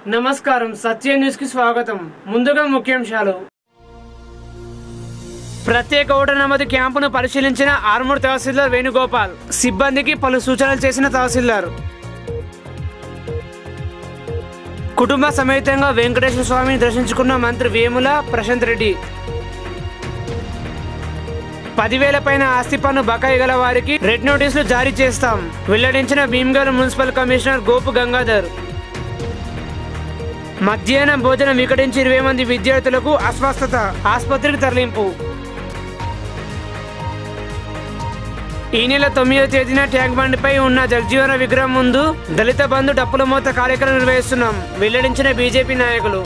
నమస్కారం సత్య న్యూస్ కి స్వాగతం ముందుగా ముఖ్యాంశాలు ప్రత్యేక ఓటర్ నమోదు క్యాంపును పరిశీలించిన ఆర్మూర్ తహసీల్దార్ వేణుగోపాల్ సిబ్బందికి పలు సూచనలు చేసిన తహసీల్దార్ కుటుంబ సమేతంగా వెంకటేశ్వర స్వామిని దర్శించుకున్న మంత్రి వేముల ప్రశాంత్ రెడ్డి పదివేల పైన ఆస్తి పన్ను బకాయి గల వారికి రెడ్ నోటీసులు జారీ చేస్తాం వెల్లడించిన భీమ్గల్ మున్సిపల్ కమిషనర్ గోపు గంగాధర్ మధ్యాహ్నం భోజనం వికటించి ఇరవై మంది విద్యార్థులకు అస్వస్థత ఆసుపత్రికి తరలింపు ఈ నెల తొమ్మిదో తేదీన ట్యాంక్ బండ్పై ఉన్న జగజీవన విగ్రహం ముందు దళిత బంధు డప్పుల మోత కార్యక్రమం నిర్వహిస్తున్నాం వెల్లడించిన బీజేపీ నాయకులు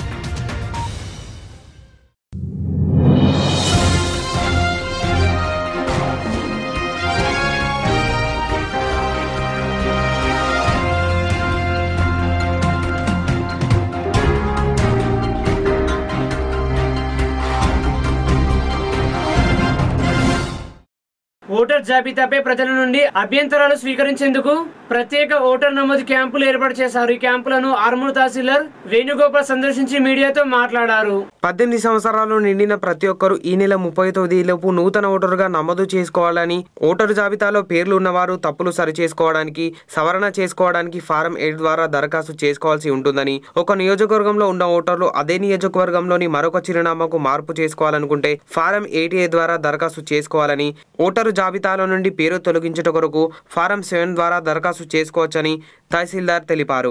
ఓటర్ జాబితాపై ప్రజల నుండి అభ్యంతరాలు స్వీకరించేందుకు ప్రత్యేక ఓటర్ నమోదు క్యాంపులు ఏర్పాటు చేశారు ఈ క్యాంపులను ఆర్మూర్ తహసీల్దార్ వేణుగోపాల్ సందర్శించి మీడియాతో మాట్లాడారు పద్దెనిమిది సంవత్సరాలు నిండిన ప్రతి ఒక్కరూ ఈ నెల ముప్పై తేదీలోపు నూతన ఓటరుగా నమోదు చేసుకోవాలని ఓటరు జాబితాలో పేర్లు ఉన్నవారు తప్పులు సరి చేసుకోవడానికి సవరణ చేసుకోవడానికి ఫారం ఎయిట్ ద్వారా దరఖాస్తు చేసుకోవాల్సి ఉంటుందని ఒక నియోజకవర్గంలో ఉన్న ఓటర్లు అదే నియోజకవర్గంలోని మరొక చిరునామాకు మార్పు చేసుకోవాలనుకుంటే ఫారం ఎయిట్ ఏ ద్వారా దరఖాస్తు చేసుకోవాలని ఓటరు జాబితాలో నుండి పేరు తొలగించుట కొరకు ఫారం సెవెన్ ద్వారా దరఖాస్తు చేసుకోవచ్చని తహసీల్దార్ తెలిపారు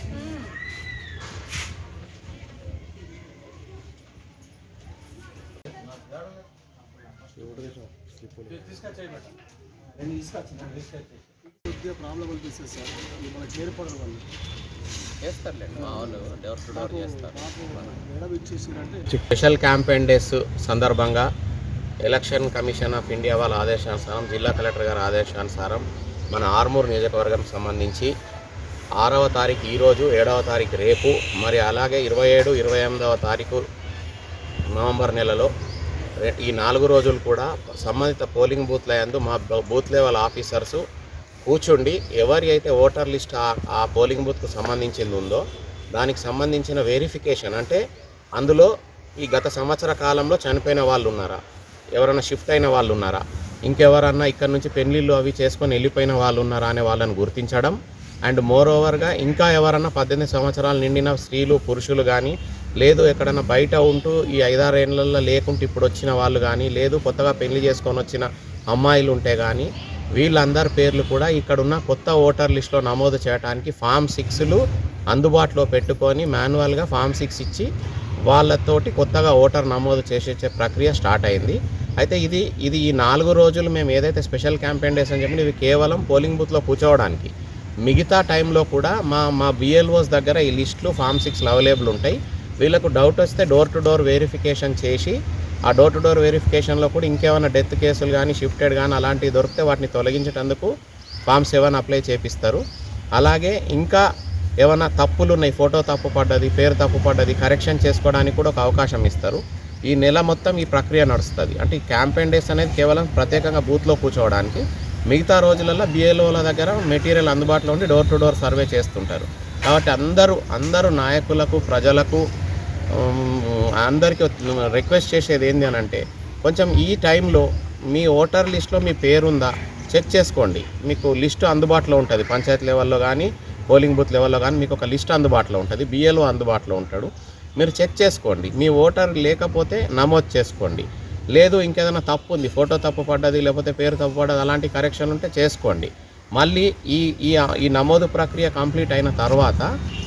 కొద్దిగా ప్రాబ్లం అనిపిస్తుంది సార్ ఇది మనకు ఏర్పడడం వల్ల చేస్తారులేండి మామూలు డోర్ టు డోర్ చేస్తారు మాకు మేడం ఇచ్చేసిరంటే స్పెషల్ క్యాంపెయిన్ డేస్ సందర్భంగా ఎలక్షన్ కమిషన్ ఆఫ్ ఇండియా వాళ్ళ ఆదేశానుసారం జిల్లా కలెక్టర్ గారి ఆదేశానుసారం మన ఆర్మూర్ నియోజకవర్గం సంబంధించి ఆరవ తారీఖు ఈరోజు ఏడవ తారీఖు రేపు మరి అలాగే ఇరవై ఏడు ఇరవై ఎనిమిదవ తారీఖు నవంబర్ నెలలో రె- ఈ నాలుగు రోజులు కూడా సంబంధిత పోలింగ్ బూత్ల యందు మా బ- బూత్ లెవెల్ ఆఫీసర్సు కూర్చుండి ఎవరి అయితే ఓటర్ లిస్ట్ ఆ- ఆ పోలింగ్ బూత్కు సంబంధించింది ఉందో దానికి సంబంధించిన వెరిఫికేషన్ అంటే అందులో ఈ గత సంవత్సర కాలంలో చనిపోయిన వాళ్ళు ఉన్నారా ఎవరైనా షిఫ్ట్ అయిన వాళ్ళు ఉన్నారా ఇంకెవరన్నా ఇక్కడ నుంచి పెళ్లిళ్ళు అవి చేసుకొని వెళ్ళిపోయిన వాళ్ళు ఉన్నారా అనే వాళ్ళని గుర్తించడం అండ్ మోర్ ఓవర్గా ఇంకా ఎవరన్నా పద్దెనిమిది సంవత్సరాలు నిండిన స్త్రీలు పురుషులు కానీ లేదు ఎక్కడన్నా బయట ఉంటూ ఈ ఐదారు ఏళ్ళల్లో లేకుంటే ఇప్పుడు వచ్చిన వాళ్ళు కానీ లేదు కొత్తగా పెళ్లి చేసుకొని వచ్చిన అమ్మాయిలు ఉంటే కానీ వీళ్ళందరి పేర్లు కూడా ఇక్కడున్న కొత్త ఓటర్ లిస్ట్లో నమోదు చేయడానికి ఫామ్ సిక్స్లు అందుబాటులో పెట్టుకొని మాన్యువల్గా ఫామ్ సిక్స్ ఇచ్చి వాళ్ళతోటి కొత్తగా ఓటర్ నమోదు చేసే ప్రక్రియ స్టార్ట్ అయింది అయితే ఇది ఇది ఈ నాలుగు రోజులు మేము ఏదైతే స్పెషల్ క్యాంపెయిన్ డేస్ అని చెప్పి ఇవి కేవలం పోలింగ్ బూత్లో కూర్చోవడానికి మిగతా టైంలో కూడా మా మా బిఎల్ఓస్ దగ్గర ఈ లిస్టులు ఫామ్ సిక్స్లు అవైలబుల్ ఉంటాయి వీళ్ళకు డౌట్ వస్తే డోర్ టు డోర్ వెరిఫికేషన్ చేసి ఆ డోర్ టు డోర్ వెరిఫికేషన్లో కూడా ఇంకేమైనా డెత్ కేసులు కానీ షిఫ్టెడ్ కానీ అలాంటివి దొరికితే వాటిని తొలగించేటందుకు ఫామ్ సెవెన్ అప్లై చేపిస్తారు అలాగే ఇంకా ఏమైనా తప్పులు ఉన్నాయి ఫోటో తప్పు పడ్డది పేరు తప్పు పడ్డది కరెక్షన్ చేసుకోవడానికి కూడా ఒక అవకాశం ఇస్తారు ఈ నెల మొత్తం ఈ ప్రక్రియ నడుస్తుంది అంటే ఈ క్యాంపెయిన్ డేస్ అనేది కేవలం ప్రత్యేకంగా బూత్లో కూర్చోవడానికి మిగతా రోజులలో బిఏలోల దగ్గర మెటీరియల్ అందుబాటులో ఉండి డోర్ టు డోర్ సర్వే చేస్తుంటారు కాబట్టి అందరూ అందరూ నాయకులకు ప్రజలకు ఉమ్, అందరికీ రిక్వెస్ట్ చేసేది ఏంటి అని అంటే కొంచెం ఈ టైంలో మీ ఓటర్ లిస్ట్లో మీ పేరుందా చెక్ చేసుకోండి మీకు లిస్టు అందుబాటులో ఉంటుంది పంచాయతీ లెవెల్లో కానీ పోలింగ్ బూత్ లెవెల్లో కానీ మీకు ఒక లిస్ట్ అందుబాటులో ఉంటుంది బిఏలో అందుబాటులో ఉంటాడు మీరు చెక్ చేసుకోండి మీ ఓటర్ లేకపోతే నమోదు చేసుకోండి లేదు ఇంకేదైనా తప్పు ఉంది ఫోటో తప్పు పడ్డది లేకపోతే పేరు తప్పు పడ్డది అలాంటి కరెక్షన్ ఉంటే చేసుకోండి మళ్ళీ ఈ ఈ ఈ నమోదు ప్రక్రియ కంప్లీట్ అయిన తర్వాత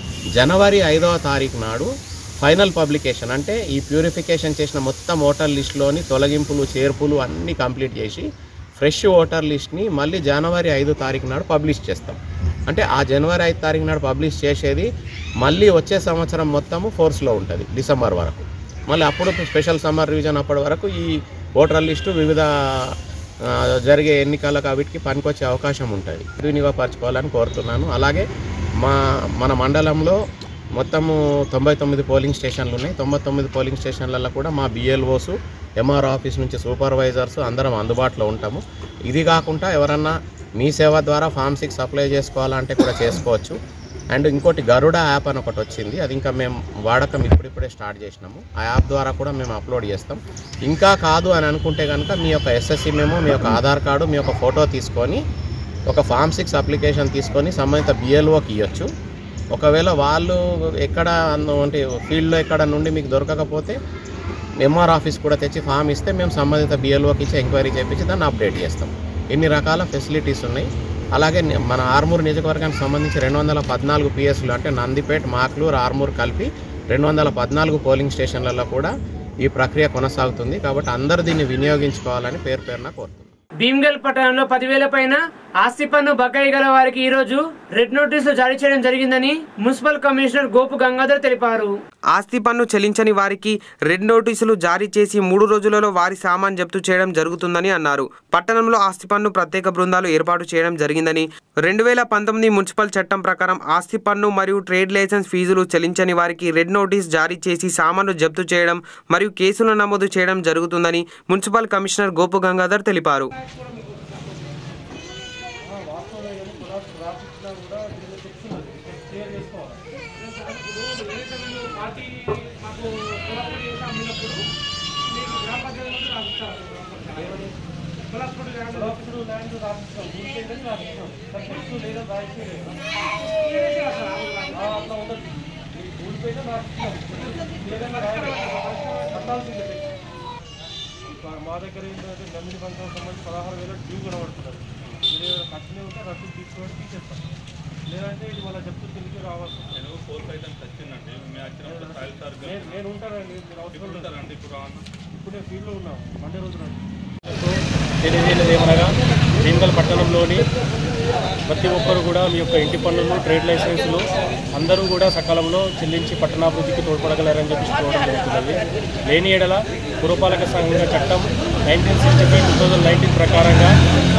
జనవరి ఐదవ తారీఖు నాడు ఫైనల్ పబ్లికేషన్ అంటే ఈ ప్యూరిఫికేషన్ చేసిన మొత్తం ఓటర్ లిస్ట్లోని తొలగింపులు చేర్పులు అన్నీ కంప్లీట్ చేసి ఫ్రెష్ ఓటర్ లిస్ట్ని మళ్ళీ జనవరి ఐదో తారీఖు నాడు పబ్లిష్ చేస్తాం అంటే ఆ జనవరి ఐదు తారీఖు నాడు పబ్లిష్ చేసేది మళ్ళీ వచ్చే సంవత్సరం మొత్తము ఫోర్స్లో ఉంటుంది డిసెంబర్ వరకు మళ్ళీ అప్పుడు స్పెషల్ సమ్మర్ రివిజన్ అప్పటి వరకు ఈ ఓటర్ లిస్టు వివిధ ఆ, జరిగే ఎన్నికలకు వీటికి పనికొచ్చే అవకాశం ఉంటుంది వినియోగపరచుకోవాలని కోరుతున్నాను అలాగే మా మన మండలంలో మొత్తము తొంభై తొమ్మిది పోలింగ్ స్టేషన్లు ఉన్నాయి తొంభై తొమ్మిది పోలింగ్ స్టేషన్లలో కూడా మా బిఎల్ఓస్ ఎంఆర్ ఆఫీస్ నుంచి సూపర్వైజర్స్ అందరం అందుబాటులో ఉంటాము ఇది కాకుండా ఎవరన్నా మీ సేవ ద్వారా ఫామ్ సిక్స్ అప్లై చేసుకోవాలంటే కూడా చేసుకోవచ్చు అండ్ ఇంకోటి గరుడ యాప్ అని ఒకటి వచ్చింది అది ఇంకా మేము వాడకం ఇప్పుడిప్పుడే స్టార్ట్ చేసినాము ఆ యాప్ ద్వారా కూడా మేము అప్లోడ్ చేస్తాం ఇంకా కాదు అని అనుకుంటే కనుక మీ యొక్క ఎస్ఎస్సి మేము మీ యొక్క ఆధార్ కార్డు మీ యొక్క ఫోటో తీసుకొని ఒక ఫామ్ సిక్స్ అప్లికేషన్ తీసుకొని సంబంధిత బిఎల్ఓకి ఇవ్వచ్చు ఒకవేళ వాళ్ళు ఎక్కడ అన్న- అంటే ఫీల్డ్లో ఎక్కడ నుండి మీకు దొరకకపోతే ఎంఆర్ ఆఫీస్ కూడా తెచ్చి ఫామ్ ఇస్తే మేము సంబంధిత బిఎల్ఓకి ఇచ్చి ఎంక్వైరీ చేయించి దాన్ని అప్డేట్ చేస్తాం ఇన్ని రకాల ఫెసిలిటీస్ ఉన్నాయి అలాగే ని- మన ఆర్మూర్ నియోజకవర్గానికి సంబంధించి రెండు వందల పద్నాలుగు పిఎస్లు అంటే నందిపేట్ మాక్లూర్ ఆర్మూర్ కలిపి రెండు వందల పద్నాలుగు పోలింగ్ స్టేషన్లలో కూడా ఈ ప్రక్రియ కొనసాగుతుంది కాబట్టి అందరూ దీన్ని వినియోగించుకోవాలని పేరు పేరున కోరుతున్నాం భీమ్గల్ పట్టణంలో పదివేల పైన ఆస్తి పన్ను బకాయి గల వారికి ఈ రోజు రెడ్ నోటీసులు జారీ చేయడం జరిగిందని మున్సిపల్ కమిషనర్ గోపు గంగాధర్ తెలిపారు ఆస్తి పన్ను చెల్లించని వారికి రెడ్ నోటీసులు జారీ చేసి మూడు రోజులలో వారి సామాన్ జప్తు చేయడం జరుగుతుందని అన్నారు పట్టణంలో ఆస్తి పన్ను ప్రత్యేక బృందాలు ఏర్పాటు చేయడం జరిగిందని రెండు వేల పంతొమ్మిది మున్సిపల్ చట్టం ప్రకారం ఆస్తి పన్ను మరియు ట్రేడ్ లైసెన్స్ ఫీజులు చెల్లించని వారికి రెడ్ నోటీస్ జారీ చేసి సామాన్లు జప్తు చేయడం మరియు కేసులు నమోదు చేయడం జరుగుతుందని మున్సిపల్ కమిషనర్ గోపు గంగాధర్ తెలిపారు మా దగ్గర ఏంటంటే నమ్మిడి బంధం సంబంధించి పదహారు వేల డ్యూ కనబడుతున్నారు మీరు ఏదైనా కట్టినే ఉంటే రసీదు తీసుకొని తీసేస్తాం లేదంటే ఇది మళ్ళీ చెప్తూ తిరిగి రావాల్సి వస్తుంది. నేను ఫోర్ పైసలు వచ్చిందండి మేము వచ్చినప్పుడు ఫైల్ సార్ నేను నేను ఉంటానండి మీరు అవసరం లేదు. ఉంటారండి ఇప్పుడు రాను ఇప్పుడు నేను ఫీల్డ్లో ఉన్నాను మండే రోజు రండి తెలియజేయలేదు ఏమనగా భీమగల్ పట్టణంలోని ప్రతి ఒక్కరు కూడా మీ యొక్క ఇంటి పన్నులు ట్రేడ్ లైసెన్సులు అందరూ కూడా సకాలంలో చెల్లించి పట్టణాభివృద్ధికి తోడ్పడగలరని చెప్పి చూడడం జరుగుతున్నది లేని ఎడల పురపాలక సంఘ చట్టం nineteen sixty five two thousand nineteen ప్రకారంగా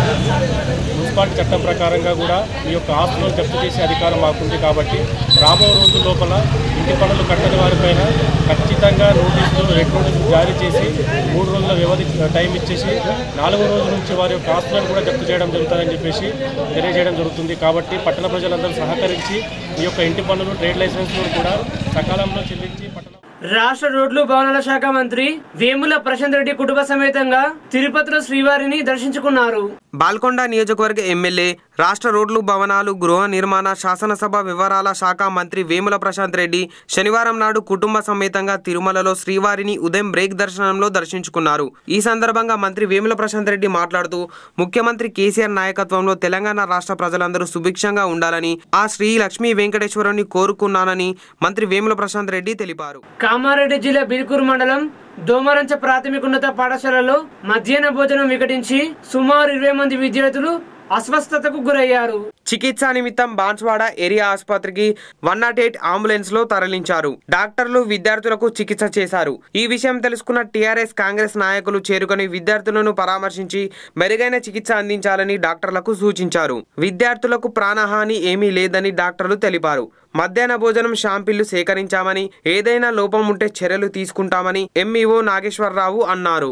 మున్సిపాలిటీ చట్టం ప్రకారంగా కూడా మీ యొక్క ఆస్తులను జప్తు చేసే అధికారం మాకుంది కాబట్టి రాబో రోజుల లోపల ఇంటి పనులు కట్టని వారిపైన ఖచ్చితంగా నోటీసులు రెడ్ నోటీసులు జారీ చేసి మూడు రోజుల వ్యవధి టైం ఇచ్చేసి నాలుగో రోజు నుంచి వారి యొక్క ఆస్తులను కూడా జప్తు చేయడం జరుగుతుందని చెప్పేసి తెలియజేయడం జరుగుతుంది కాబట్టి పట్టణ ప్రజలందరూ సహకరించి ఈ యొక్క ఇంటి పన్నులు ట్రేడ్ లైసెన్స్లు కూడా సకాలంలో చెల్లించి పట్టణ రాష్ట్ర రోడ్లు భవనాల శాఖ మంత్రి వేముల ప్రశాంత్ రెడ్డి కుటుంబ సమేతంగా తిరుపతిలో శ్రీవారిని దర్శించుకున్నారు బాల్కొండ నియోజకవర్గ ఎమ్మెల్యే రాష్ట్ర రోడ్లు భవనాలు గృహ నిర్మాణ శాసనసభ వివరాల శాఖ మంత్రి వేముల ప్రశాంత్ రెడ్డి శనివారం నాడు కుటుంబ సమేతంగా తిరుమలలో శ్రీవారిని ఉదయం బ్రేక్ దర్శనంలో దర్శించుకున్నారు ఈ సందర్భంగా మంత్రి వేముల ప్రశాంత్ రెడ్డి మాట్లాడుతూ ముఖ్యమంత్రి కేసీఆర్ నాయకత్వంలో తెలంగాణ రాష్ట్ర ప్రజలందరూ సుభిక్షంగా ఉండాలని ఆ శ్రీ లక్ష్మీ వెంకటేశ్వరుని కోరుకున్నానని మంత్రి వేముల ప్రశాంత్ రెడ్డి తెలిపారు కామారెడ్డి జిల్లా బిల్కూరు మండలం దోమరంచ ప్రాథమికోన్నత పాఠశాలలో మధ్యాహ్న భోజనం వికటించి సుమారు ఇరవై మంది విద్యార్థులు అస్వస్థతకు గురయ్యారు చికిత్స నిమిత్తం బాన్స్వాడ ఏరియా ఆసుపత్రికి వన్ నాట్ ఎయిట్ అంబులెన్స్ లో తరలించారు డాక్టర్లు విద్యార్థులకు చికిత్స చేశారు ఈ విషయం తెలుసుకున్న టీఆర్ఎస్ కాంగ్రెస్ నాయకులు చేరుకొని విద్యార్థులను పరామర్శించి మెరుగైన చికిత్స అందించాలని డాక్టర్లకు సూచించారు విద్యార్థులకు ప్రాణహాని ఏమీ లేదని డాక్టర్లు తెలిపారు మధ్యాహ్న భోజనం షాంపిళ్లు సేకరించామని ఏదైనా లోపం ఉంటే చర్యలు తీసుకుంటామని ఎంఈఓ నాగేశ్వరరావు అన్నారు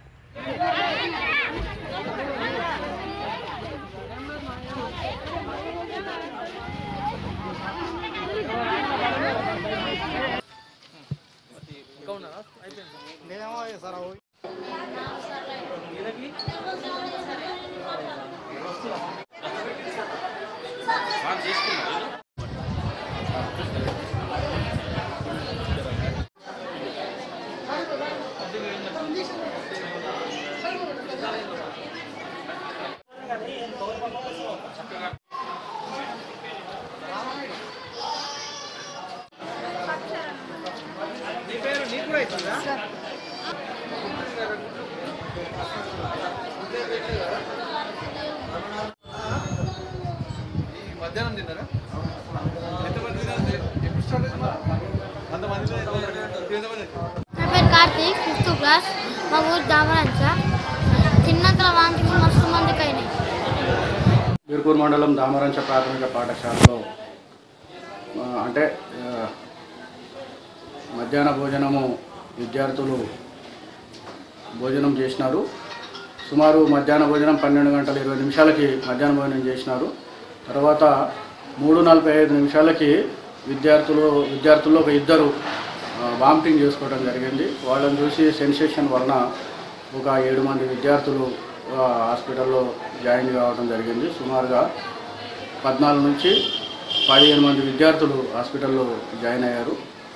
నా పేరు కార్తీక్ ఫిఫ్త్ క్లాస్ మా ఊరు దామరంచ చిన్నంతల వాంతికి మస్తు మందికి అయినాయి బీర్పూర్ మండలం దామరంచ ప్రాథమిక పాఠశాలలో ఆ, అంటే ఆ, మధ్యాహ్న భోజనము విద్యార్థులు భోజనం చేసినారు సుమారు మధ్యాహ్న భోజనం పన్నెండు గంటల ఇరవై నిమిషాలకి మధ్యాహ్న భోజనం చేసినారు తర్వాత మూడు నలభై ఐదు నిమిషాలకి విద్యార్థులు విద్యార్థుల్లో ఒక ఇద్దరు ఆ, వామిటింగ్ చేసుకోవడం జరిగింది వాళ్ళని చూసి సెన్సేషన్ వలన ఒక ఏడు మంది విద్యార్థులు ఆ, హాస్పిటల్లో జాయిన్ కావడం జరిగింది సుమారుగా పద్నాలుగు నుంచి పదిహేను మంది విద్యార్థులు హాస్పిటల్లో జాయిన్ అయ్యారు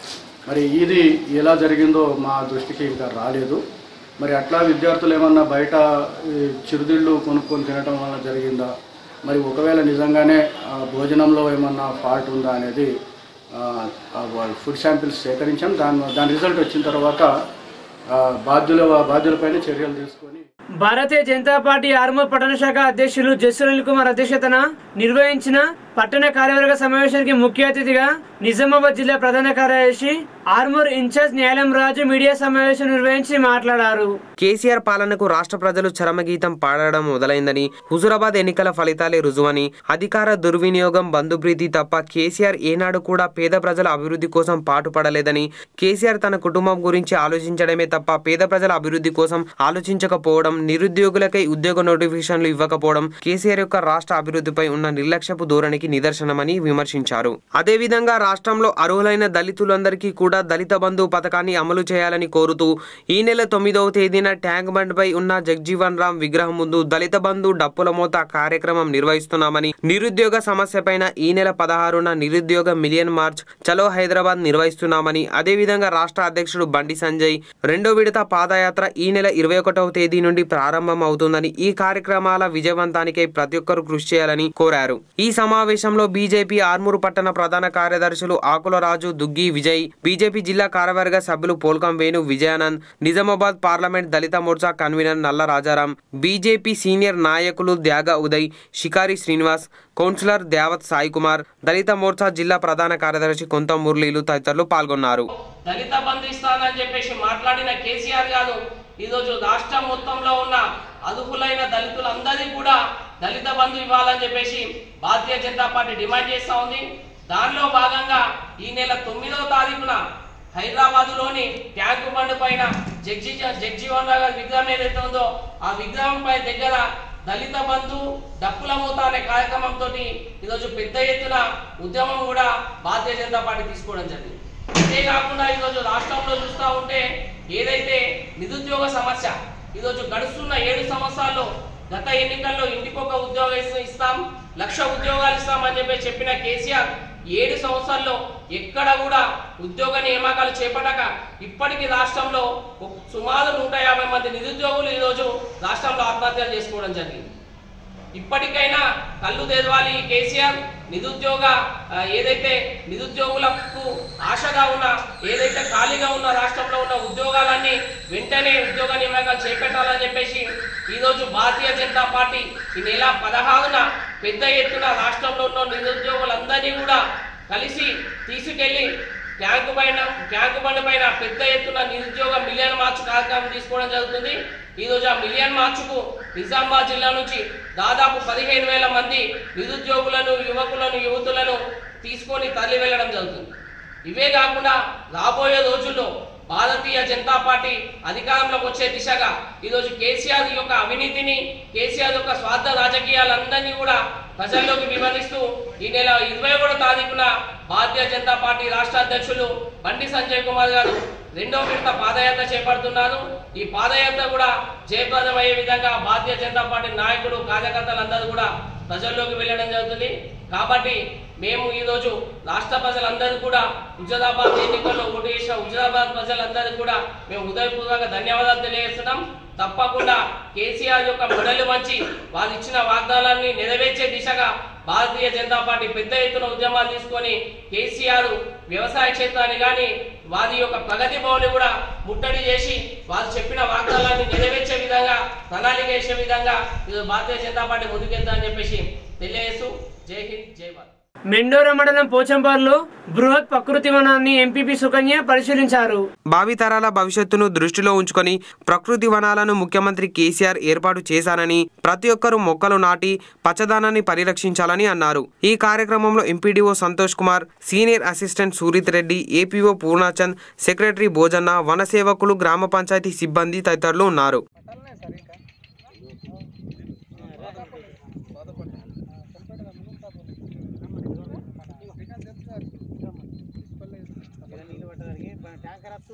మరి ఇది ఎలా జరిగిందో మా దృష్టికి ఇంకా రాలేదు మరి అట్లా విద్యార్థులు ఏమన్నా బయట ఈ చిరుతిళ్ళు కొనుక్కొని తినడం వల్ల జరిగిందా మరి ఒకవేళ నిజంగానే ఆ, భోజనంలో ఏమన్నా ఫాల్ట్ ఉందా అనేది ఆ, ఆ, వాళ్ళ ఫుడ్ శాంపిల్స్ సేకరించాం దాని దాని రిజల్ట్ వచ్చిన తర్వాత ఆ, బాధ్యుల బాధ్యులపైన చర్యలు తీసుకొని భారతీయ జనతా పార్టీ ఆర్మూర్ పట్టణ శాఖ అధ్యక్షులు జస్సునిల్ కుమార్ అధ్యక్షతన నిర్వహించిన పట్టణ కార్యవర్గ సమావేశానికి ముఖ్య అతిథిగా నిజామాబాద్ జిల్లా ప్రధాన కార్యదర్శి ఆర్మూర్ ఇన్ఛార్జ్ న్యాయం రాజు మీడియా సమావేశం నిర్వహించి మాట్లాడారు కేసీఆర్ పాలనకు రాష్ట్ర ప్రజలు చరమగీతం పాడడం మొదలైందని హుజురాబాద్ ఎన్నికల ఫలితాలే రుజువని అధికార దుర్వినియోగం బంధుప్రీతి తప్ప కేసీఆర్ ఏనాడు కూడా పేద ప్రజల అభివృద్ధి కోసం పాటుపడలేదని కేసీఆర్ తన కుటుంబం గురించి ఆలోచించడమే తప్ప పేద ప్రజల అభివృద్ధి కోసం ఆలోచించకపోవడం నిరుద్యోగులకై ఉద్యోగ నోటిఫికేషన్లు ఇవ్వకపోవడం కేసీఆర్ యొక్క రాష్ట్ర అభివృద్ధిపై ఉన్న నిర్లక్ష్యపు ధోరణికి నిదర్శనమని విమర్శించారు అదేవిధంగా రాష్ట్రంలో అర్హులైన దళితులందరికీ కూడా దళిత బంధు పథకాన్ని అమలు చేయాలని కోరుతూ ఈ నెల తొమ్మిదవ తేదీన ట్యాంక్ బండ్ పై ఉన్న జగ్జీవన్ రామ్ విగ్రహం ముందు దళిత బంధు డప్పుల మోత కార్యక్రమం నిర్వహిస్తున్నామని నిరుద్యోగ సమస్యపైన ఈ నెల పదహారున నిరుద్యోగ మిలియన్ మార్చ్ చలో హైదరాబాద్ నిర్వహిస్తున్నామని అదేవిధంగా రాష్ట్ర అధ్యక్షుడు బండి సంజయ్ రెండో విడత పాదయాత్ర ఈ నెల ఇరవై ఒకటవ తేదీ నుండి ప్రారంభం అవుతుందని ఈ కార్యక్రమాల విజయవంతానికై ప్రతి ఒక్కరూ కృషి చేయాలని కోరారు ఈ సమావేశంలో బీజేపీ ఆర్మూరు పట్టణ ప్రధాన కార్యదర్శులు ఆకుల రాజు దుగ్గి విజయ్ బీజేపీ జిల్లా కార్యవర్గ సభ్యులు Polkam Venu Vijayanand Nizamabad parliament Dalit Morcha convener Nalla Rajaram BJP senior నాయకులు త్యాగ ఉదయ్ షికారి శ్రీనివాస్ కౌన్సిలర్ దేవత్ సాయి కుమార్ దళిత మోర్చా జిల్లా ప్రధాన కార్యదర్శి కొంత మురళీలు తదితరులు పాల్గొన్నారు దళిత బంధు ఇస్తానని చెప్పేసి మాట్లాడిన కేసీఆర్ గారు ఈరోజు రాష్ట్రం మొత్తంలో ఉన్న అర్హులైన దళితులందరికీ కూడా దళిత బంధు ఇవ్వాలని చెప్పేసి భారతీయ జనతా పార్టీ డిమాండ్ చేస్తా ఉంది దానిలో భాగంగా ఈ నెల తొమ్మిదవ తారీఖున హైదరాబాదులోని ట్యాంకు బండ్ పైన జగ్జీ జగ్జీవన్ రావు గారి విగ్రహం ఏదైతే ఉందో ఆ విగ్రహం పై దగ్గర దళిత బంధు డప్పుల మూత అనే కార్యక్రమంతో ఈరోజు పెద్ద ఎత్తున ఉద్యమం కూడా భారతీయ జనతా పార్టీ తీసుకోవడం జరిగింది అంతేకాకుండా ఈరోజు రాష్ట్రంలో చూస్తూ ఉంటే ఏదైతే నిరుద్యోగ సమస్య ఈరోజు గడుస్తున్న ఏడు సంవత్సరాల్లో గత ఎన్నికల్లో ఇంటికొక ఉద్యోగం ఇస్త- ఇస్తాం లక్ష ఉద్యోగాలు ఇస్తామని చెప్పి చెప్పిన కేసీఆర్ ఏడు సంవత్సరాల్లో ఎక్కడ కూడా ఉద్యోగ నియామకాలు చేపట్టక ఇప్పటికీ రాష్ట్రంలో ఒక- సుమారు నూట యాభై మంది నిరుద్యోగులు ఈరోజు రాష్ట్రంలో ఆత్మహత్యలు చేసుకోవడం జరిగింది ఇప్పటికైనా కళ్ళు తెరవాలి ఈ కేసీఆర్ నిరుద్యోగ ఆ, ఏదైతే నిరుద్యోగులకు ఆశగా ఉన్న ఏదైతే ఖాళీగా ఉన్న రాష్ట్రంలో ఉన్న ఉద్యోగాలన్నీ వెంటనే ఉద్యోగ నియామకాలు చేపట్టాలని చెప్పేసి ఈరోజు భారతీయ జనతా పార్టీ ఈ నెల పదహారున పెద్ద ఎత్తున రాష్ట్రంలో ఉన్న నిరుద్యోగులందరినీ కూడా కలిసి తీసుకెళ్లి ట్యాంకు పైన ట్యాంకు బండి పైన పెద్ద ఎత్తున నిరుద్యోగ మిలియన్ మార్చ్ కార్యక్రమం తీసుకోవడం జరుగుతుంది ఈ రోజు ఆ మిలియన్ మార్చుకు నిజామాబాద్ జిల్లా నుంచి దాదాపు పదిహేను వేల మంది నిరుద్యోగులను యువకులను యువతులను తీసుకొని తరలి వెళ్ళడం జరుగుతుంది ఇవే కాకుండా రాబోయే రోజుల్లో భారతీయ జనతా పార్టీ అధికారంలోకి వచ్చే దిశగా ఈరోజు కేసీఆర్ యొక్క అవినీతిని కేసీఆర్ యొక్క స్వార్థ రాజకీయాలందరినీ కూడా ప్రజల్లోకి వివరిస్తూ ఈ నెల ఇరవై ఒకటో తారీఖున భారతీయ జనతా పార్టీ రాష్ట్ర అధ్యక్షులు బండి సంజయ్ కుమార్ గారు రెండో విడత పాదయాత్ర చేపడుతున్నారు ఈ పాదయాత్ర కూడా జయప్రదం అయ్యే విధంగా భారతీయ జనతా పార్టీ నాయకులు కార్యకర్తలందరూ కూడా ప్రజల్లోకి వెళ్ళడం జరుగుతుంది కాబట్టి మేము ఈ రోజు రాష్ట్ర ప్రజలందరూ కూడా హుజరాబాద్ ఎన్నికల్లో ఓటు చేసిన హుజరాబాద్ ప్రజలందరూ కూడా మేము హృదయపూర్వక ధన్యవాదాలు తెలియజేస్తున్నాం తప్పకుండా కేసీఆర్ యొక్క మొడలు మంచి వాళ్ళు ఇచ్చిన వాగ్దానాన్ని నెరవేర్చే దిశగా భారతీయ జనతా పార్టీ పెద్ద ఎత్తున ఉద్యమాలు తీసుకొని కేసీఆర్ వ్యవసాయ క్షేత్రాన్ని కానీ వారి యొక్క ప్రగతి భవన్ కూడా ముట్టడి చేసి వారు చెప్పిన వాగ్దానాన్ని నెరవేర్చే విధంగా ప్రణాళిక వేసే విధంగా ఈరోజు భారతీయ జనతా పార్టీ ముందుకెళ్తామని చెప్పేసి తెలియజేస్తూ జై హింద్ జై భారత్ మెండోర మండలం పోచంపార్లో బృహత్ ప్రకృతి వనాన్ని ఎంపీపీ సుకన్య పరిశీలించారు భావితరాల భవిష్యత్తును దృష్టిలో ఉంచుకొని ప్రకృతి వనాలను ముఖ్యమంత్రి కేసీఆర్ ఏర్పాటు చేశానని ప్రతి ఒక్కరూ మొక్కలు నాటి పచ్చదనాన్ని పరిరక్షించాలని అన్నారు ఈ కార్యక్రమంలో MPDO Santosh Kumar senior assistant Surith Reddy APO Purnachand secretary Bhojanna వన సేవకులు గ్రామ పంచాయతీ సిబ్బంది తదితరులు ఉన్నారు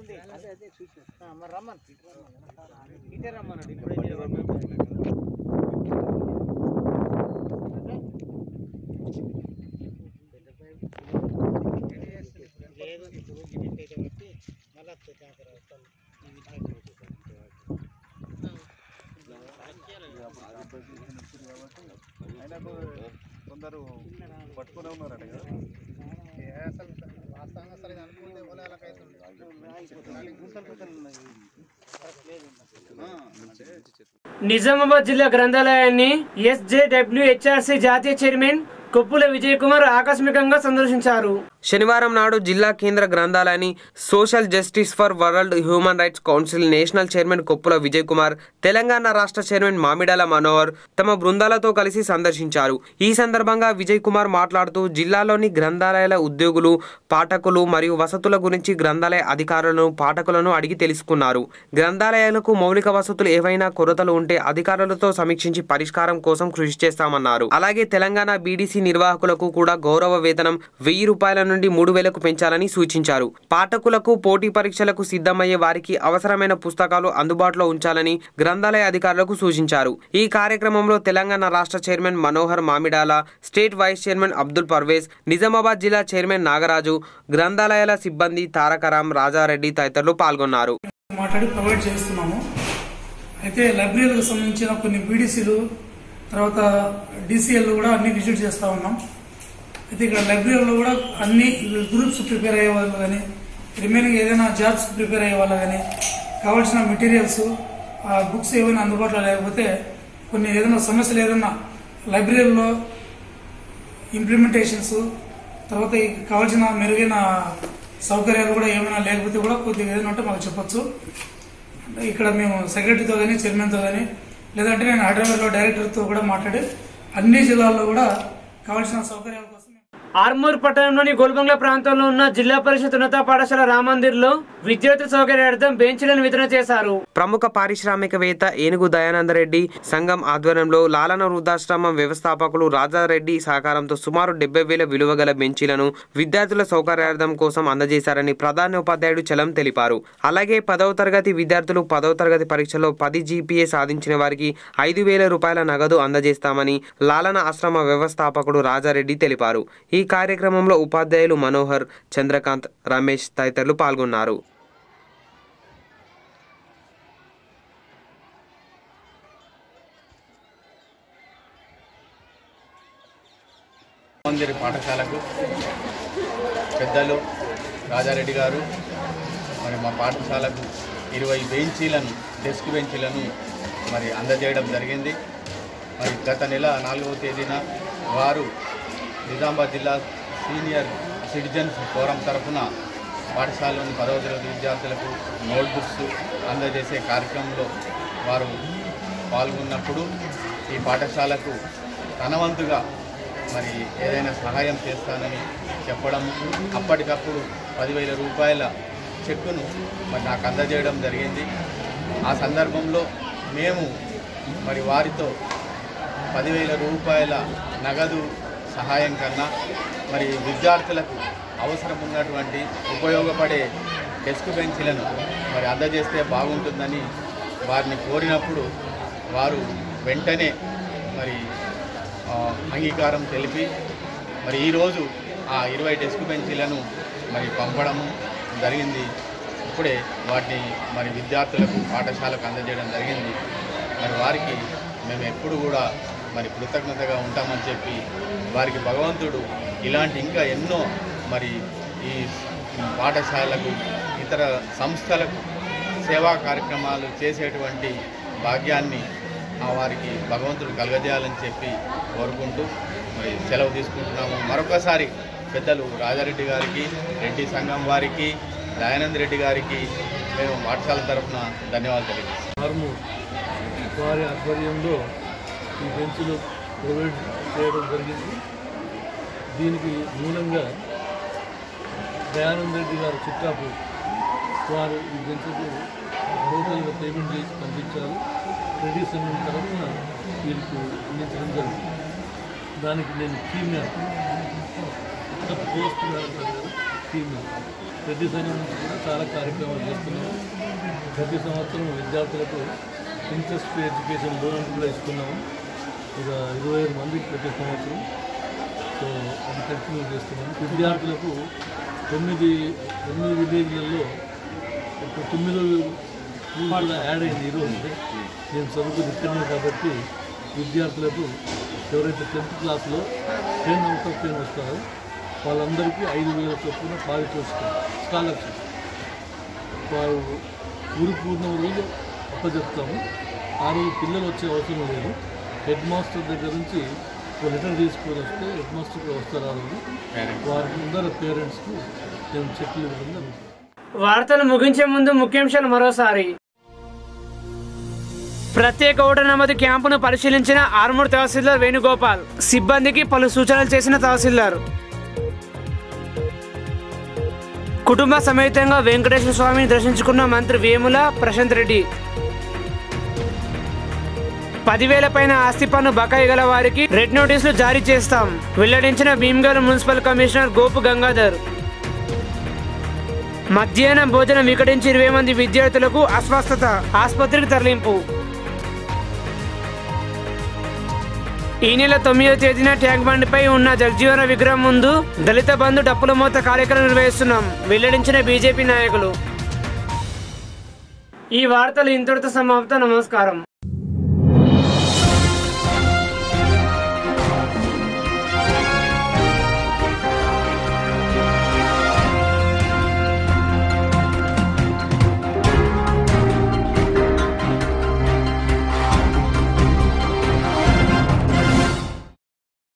కొందరు పట్టుకునే ఉన్నారట కదా నిజామాబాద్ జిల్లా గ్రంథాలయాన్ని ఎస్జేడబ్ల్యూహెచ్ఆర్సీ జాతీయ చైర్మన్ కొప్పుల విజయ్ కుమార్ ఆకస్మికంగా సందర్శించారు శనివారం నాడు జిల్లా కేంద్ర గ్రంథాలయాన్ని social justice for world human rights council national chairman Koppula Vijay Kumar Telangana రాష్ట్ర చైర్మన్ మామిడాల మనోహర్ తమ బృందాలతో కలిసి సందర్శించారు ఈ సందర్భంగా విజయ్ కుమార్ మాట్లాడుతూ జిల్లాలోని గ్రంథాలయాల ఉద్యోగులు పాఠకులు మరియు వసతుల గురించి గ్రంథాలయ అధికారులను పాఠకులను అడిగి తెలుసుకున్నారు గ్రంథాలయాలకు మౌలిక వసతులు ఏవైనా కొరతలు ఉంటే అధికారులతో సమీక్షించి పరిష్కారం కోసం కృషి చేస్తామన్నారు అలాగే తెలంగాణ బీడీసీ నిర్వాహకులకు కూడా గౌరవ వేతనం వెయ్యి రూపాయల నుండి మూడు వేలకు పెంచాలని సూచించారు పాఠకులకు పోటీ పరీక్షలకు సిద్ధమయ్యే వారికి అవసరమైన పుస్తకాలు అందుబాటులో ఉంచాలని గ్రంథాలయ అధికారులకు సూచించారు ఈ కార్యక్రమంలో తెలంగాణ రాష్ట్ర chairman Manohar Mamidala state vice chairman Abdul Parvez Nizamabad జిల్లా చైర్మన్ నాగరాజు గ్రంథాలయాల సిబ్బంది తారకరాం రాజారెడ్డి తదితరులు పాల్గొన్నారు మాట్లాడి ప్రొవైడ్ చేస్తున్నాము అయితే లైబ్రరీలకు సంబంధించిన కొన్ని బీడీసీలు తర్వాత డీసీఎల్ కూడా అన్ని విజిట్ చేస్తూ ఉన్నాం అయితే ఇక్కడ లైబ్రరీలో కూడా అన్ని గ్రూప్స్ ప్రిపేర్ అయ్యే వాళ్ళు కానీ రిమైనింగ్ ఏదైనా జాబ్స్ ప్రిపేర్ అయ్యే వాళ్ళు కానీ కావాల్సిన మెటీరియల్స్ ఆ బుక్స్ ఏమైనా అందుబాటులో లేకపోతే కొన్ని ఏదైనా సమస్యలు ఏదైనా లైబ్రరీలో ఇంప్లిమెంటేషన్స్ తర్వాత ఈ కావాల్సిన మెరుగైన సౌకర్యాలు కూడా ఏమైనా లేకపోతే కూడా కొద్దిగా ఏదైనా ఉంటే మాకు చెప్పొచ్చు అంటే ఇక్కడ మేము సెక్రటరీతో కానీ చైర్మన్తో కానీ లేదంటే నేను హైదరాబాద్లో డైరెక్టర్తో కూడా మాట్లాడి అన్ని జిల్లాల్లో కూడా కావాల్సిన సౌకర్యాల కోసం ఆర్మూర్ పట్టణంలోని గోల్బంగ్లా ప్రాంతంలో ఉన్న జిల్లా పరిషత్ ఉన్నత పాఠశాల రామందిర్లో విద్యార్థుల సౌకర్యార్థం బెంచ్లను వితరణ చేశారు ప్రముఖ పారిశ్రామికవేత్త ఏనుగు దయానందరెడ్డి సంఘం ఆధ్వర్యంలో లాలన వృద్ధాశ్రమం వ్యవస్థాపకులు రాజారెడ్డి సహకారంతో సుమారు డెబ్బై వేల విలువ గల బెంచీలను విద్యార్థుల సౌకర్యార్థం కోసం అందజేశారని ప్రధానోపాధ్యాయుడు చలం తెలిపారు అలాగే పదవ తరగతి విద్యార్థులు పదవ తరగతి పరీక్షలో పది జీపీఏ సాధించిన వారికి ఐదు వేల రూపాయల నగదు అందజేస్తామని లాలన ఆశ్రమ వ్యవస్థాపకుడు రాజారెడ్డి తెలిపారు ఈ కార్యక్రమంలో ఉపాధ్యాయులు మనోహర్ చంద్రకాంత్ రమేష్ తదితరులు పాల్గొన్నారు మందిరి పాఠశాలకు పెద్దలు రాజారెడ్డి గారు మరి మా పాఠశాలకు ఇరవై బెంచీలను డెస్క్ బెంచీలను మరి అందజేయడం జరిగింది మరి గత నెల నాలుగవ తేదీన వారు నిజామాబాద్ జిల్లా సీనియర్ సిటిజన్స్ ఫోరం తరఫున పాఠశాలలోని పదవ తరగతి విద్యార్థులకు నోట్బుక్స్ అందజేసే కార్యక్రమంలో వారు పాల్గొన్నప్పుడు ఈ పాఠశాలకు తనవంతుగా మరి ఏదైనా సహాయం చేస్తానని చెప్పడం అప్పటికప్పుడు పదివేల రూపాయల చెక్కును మరి నాకు అందజేయడం జరిగింది ఆ సందర్భంలో మేము మరి వారితో పదివేల రూపాయల నగదు సహాయం కన్నా మరి విద్యార్థులకు అవసరం ఉన్నటువంటి ఉపయోగపడే డెస్క్ బెంచీలను మరి అందజేస్తే బాగుంటుందని వారిని కోరినప్పుడు వారు వెంటనే మరి ఆ, అంగీకారం తెలిపి మరి ఈరోజు ఆ ఇరవై డెస్క్ బెంచీలను మరి పంపడం జరిగింది ఇప్పుడే వాటిని మరి విద్యార్థులకు పాఠశాలకు అందజేయడం జరిగింది మరి వారికి మేము ఎప్పుడు కూడా మరి కృతజ్ఞతగా ఉంటామని చెప్పి వారికి భగవంతుడు ఇలాంటి ఇంకా ఎన్నో మరి ఈ పాఠశాలకు ఇతర సంస్థలకు సేవా కార్యక్రమాలు చేసేటువంటి భాగ్యాన్ని ఆ వారికి భగవంతుడు కలగజేయాలని చెప్పి కోరుకుంటూ మరి సెలవు తీసుకుంటున్నాము మరొకసారి పెద్దలు రాజారెడ్డి గారికి రెడ్డి సంఘం వారికి దయానంద్ రెడ్డి గారికి మేము పాఠశాల తరఫున ధన్యవాదాలు తెలియజేస్తాం ఆర్మూర్ వారి ఆధ్వర్యంలో ఈ బెంచ్లు ప్రొవైడ్ చేయడం జరిగింది దీనికి మూలంగా దయానంద రెడ్డి గారు చిట్టాపు వారు ఈ బెంచ్కు టోటల్గా పేమెంట్ చేసి పంపించారు రెడ్డి సంఘం తరఫున వీరికి అందించడం జరిగింది దానికి నేను టీమ్ పోస్ట్ టీమ్ ప్రతి సంఘం నుంచి కూడా చాలా కార్యక్రమాలు చేస్తున్నాము ప్రతి సంవత్సరం విద్యార్థులకు ఇంట్రెస్ట్ ఫ్రీ ఎడ్యుకేషన్ లోన్ కూడా ఇస్తున్నాము ఒక ఇరవై ఐదు మందికి ప్రతి సంవత్సరం సో అది కంటిన్యూ చేస్తున్నాము విద్యార్థులకు తొమ్మిది తొమ్మిది విలేజ్లలో ఇప్పుడు తొమ్మిదో స్కూల్ కూడా యాడ్ అయింది ఈరోజు నేను చదువుకుని ఇక్కడనే కాబట్టి విద్యార్థులకు ఎవరైతే టెన్త్ క్లాస్లో టెన్ అవుట్ ఆఫ్ టెన్ వస్తారో వాళ్ళందరికీ ఐదు వేల చొప్పున పారితోషికం స్కాలర్షిప్ వారు ఊరు పూర్ణ రోజు అప్పచెప్తాము ఆ రోజు పిల్లలు వచ్చే అవసరం లేదు హెడ్ మాస్టర్ దగ్గర నుంచి ఒక లెటర్ తీసుకొని వస్తే హెడ్ మాస్టర్ వస్తారు ఆ రోజు వారి ముందర పేరెంట్స్కి నేను చెట్లు ఇవ్వడం జరుగుతుంది వార్తలు ముగించే ముందు ముఖ్యాంశాలు మరోసారి ప్రత్యేక ఓటర్ నమోదు క్యాంపును పరిశీలించిన ఆర్మూర్ తహసీల్దార్ వేణుగోపాల్ సిబ్బందికి పలు సూచనలు చేసిన తహసీల్దార్ కుటుంబ సమేతంగా వెంకటేశ్వర స్వామిని దర్శించుకున్న మంత్రి వేముల ప్రశాంత్ రెడ్డి పదివేల పైన ఆస్తి పన్ను బకాయి గల వారికి రెడ్ నోటీసులు జారీ చేస్తాం వెల్లడించిన భీమ్గల్ మున్సిపల్ కమిషనర్ గోపు గంగాధర్ మధ్యాహ్న భోజనం వికటించి ఇరవై మంది విద్యార్థులకు అస్వస్థత ఆసుపత్రికి తరలింపు ఈ నెల తొమ్మిదో తేదీన ట్యాంక్ బండ్పై ఉన్న జగజీవన విగ్రహం ముందు దళిత బంధు డప్పుల మోత కార్యక్రమం నిర్వహిస్తున్నాం వెల్లడించిన బీజేపీ నాయకులు ఈ వార్తలు ఇంతటితో సమాప్తం నమస్కారం